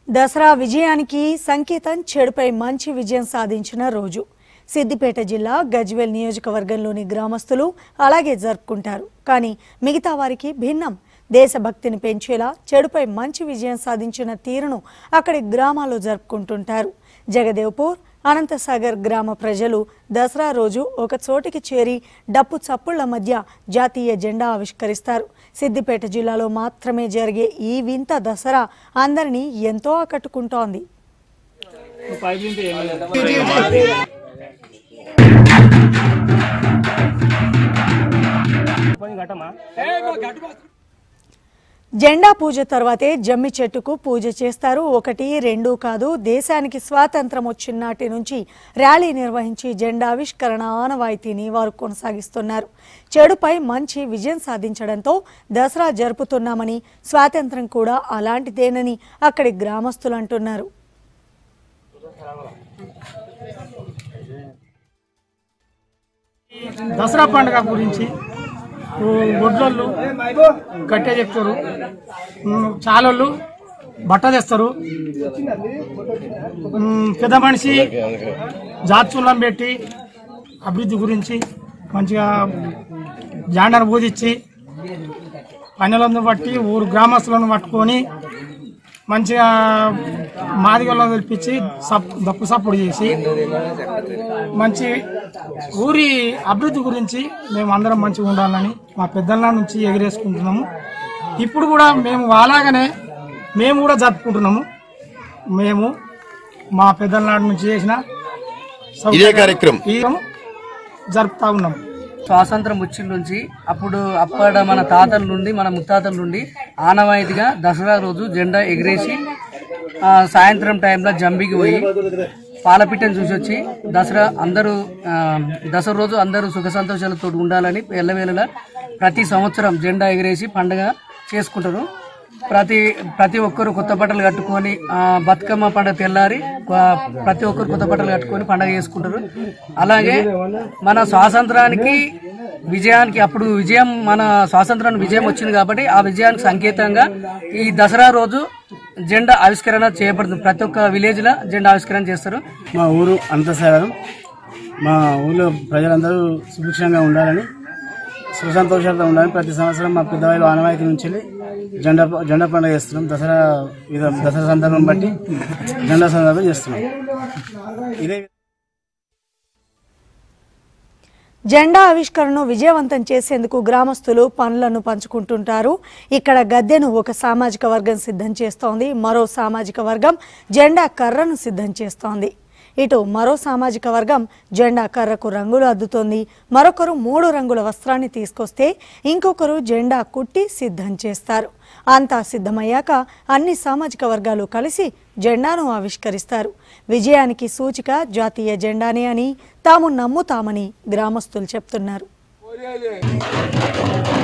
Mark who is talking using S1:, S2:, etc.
S1: దసరా విజయానికి సంకేతం చెడుపై మంచి విజయం సాధించిన రోజు సిద్దిపేట జిల్లా గజ్వేల్ నియోజకవర్గంలోని గ్రామస్తులు అలాగే జరుపుకుంటారు కానీ మిగతా వారికి భిన్నం దేశభక్తిని పెంచేలా చెడుపై మంచి విజయం సాధించిన తీరును అక్కడి గ్రామాల్లో జరుపుకుంటుంటారు జగదేవ్పూర్ అనంతసాగర్ గ్రామ ప్రజలు దసరా రోజు ఒక చోటికి చేరి డప్పు చప్పుళ్ల మధ్య జాతీయ జెండా ఆవిష్కరిస్తారు సిద్దిపేట జిల్లాలో మాత్రమే జరిగే ఈ వింత దసరా అందరినీ ఎంతో ఆకట్టుకుంటోంది జెండా పూజ తర్వాతే జమ్మి చెట్టుకు పూజ చేస్తారు ఒకటి రెండు కాదు దేశానికి స్వాతంత్రం వచ్చిన నాటి నుంచి ర్యాలీ నిర్వహించి జెండా ఆవిష్కరణ ఆనవాయితీని వారు కొనసాగిస్తున్నారు చెడుపై మంచి విజయం సాధించడంతో దసరా జరుపుతున్నామని స్వాతంత్రం కూడా అలాంటిదేనని అక్కడి గ్రామస్తులు అంటున్నారు
S2: దసరా పండుగ గురించి ఒడ్లోళ్ళు కట్టే చెప్తారు ఉమ్, చాలోళ్ళు బట్ట తెస్తారు ఉమ్, పెద్ద మనిషి జాత్సూలం పెట్టి అభివృద్ధి గురించి మంచిగా జాండను బోధించి పనులను బట్టి ఊరు గ్రామస్తులను పట్టుకొని మంచిగా మాదిగలను పిలిపించి సప్ దప్పు సప్పుడు చేసి మంచి ఊరి అభివృద్ధి గురించి మేము అందరం మంచిగా ఉండాలని మా పెద్దల నుంచి ఎగిరేసుకుంటున్నాము ఇప్పుడు కూడా మేము అలాగనే మేము కూడా జరుపుకుంటున్నాము మేము మా పెద్దల నాటి నుంచి చేసిన
S3: ఇదే కార్యక్రమం
S2: ఈ జరుపుతా ఉన్నాము
S4: స్వాతంత్రం వచ్చిన నుంచి అప్పుడు అప్పడ మన తాతల నుండి మన ముత్తాతల నుండి ఆనవాయితీగా దసరా రోజు జెండా ఎగిరేసి ఆ, సాయంత్రం టైంలో జంబికి పోయి పాలపిట్టను చూసి వచ్చి దసరా అందరూ ఆ, దసరా రోజు అందరూ సుఖ సంతోషాలతో ఉండాలని ఎల్లవేళలా ప్రతి సంవత్సరం జెండా ఎగిరేసి పండగ చేసుకుంటారు ప్రతి ప్రతి ఒక్కరు కొత్త బట్టలు కట్టుకొని ఆ, బతుకమ్మ పండుగ తెల్లారి ఆ, ప్రతి ఒక్కరు కొత్త బట్టలు కట్టుకొని పండుగ చేసుకుంటారు అలాగే మన స్వాతంత్రానికి విజయానికి అప్పుడు విజయం మన స్వాతంత్రానికి విజయం వచ్చింది కాబట్టి ఆ విజయానికి సంకేతంగా ఈ దసరా రోజు జెండా ఆవిష్కరణ చేయబడుతుంది ప్రతి ఒక్క విలేజ్ లో జెండా ఆవిష్కరణ చేస్తారు
S5: మా ఊరు అనంతసాగరం మా ఊళ్ళో ప్రజలందరూ సుభిక్షంగా ఉండాలని సుఖ సంతోషాలతో ఉండాలని ప్రతి సంవత్సరం మా పెద్దవాళ్ళు ఆనవాయితీ నుంచి వెళ్ళి జెండా జెండా పండుగ చేస్తున్నాం దసరా విధ దసరా సందర్భం బట్టి జెండా సందర్భం చేస్తున్నాం ఇదే
S1: జెండా ఆవిష్కరణను విజయవంతం చేసేందుకు గ్రామస్తులు పనులను పంచుకుంటుంటారు ఇక్కడ గద్దెను ఒక సామాజిక వర్గం సిద్ధం చేస్తోంది మరో సామాజిక వర్గం జెండా కర్రను సిద్ధం చేస్తోంది ఇటు మరో సామాజిక వర్గం జెండా కర్రకు రంగులు అద్దుతోంది మరొకరు మూడు రంగుల వస్త్రాన్ని తీసుకొస్తే ఇంకొకరు జెండా కుట్టి సిద్ధం చేస్తారు అంతా సిద్ధమయ్యాక అన్ని సామాజిక వర్గాలు కలిసి జెండాను ఆవిష్కరిస్తారు విజయానికి సూచిక జాతీయ జెండానే అని తాము నమ్ముతామని గ్రామస్తులు చెప్తున్నారు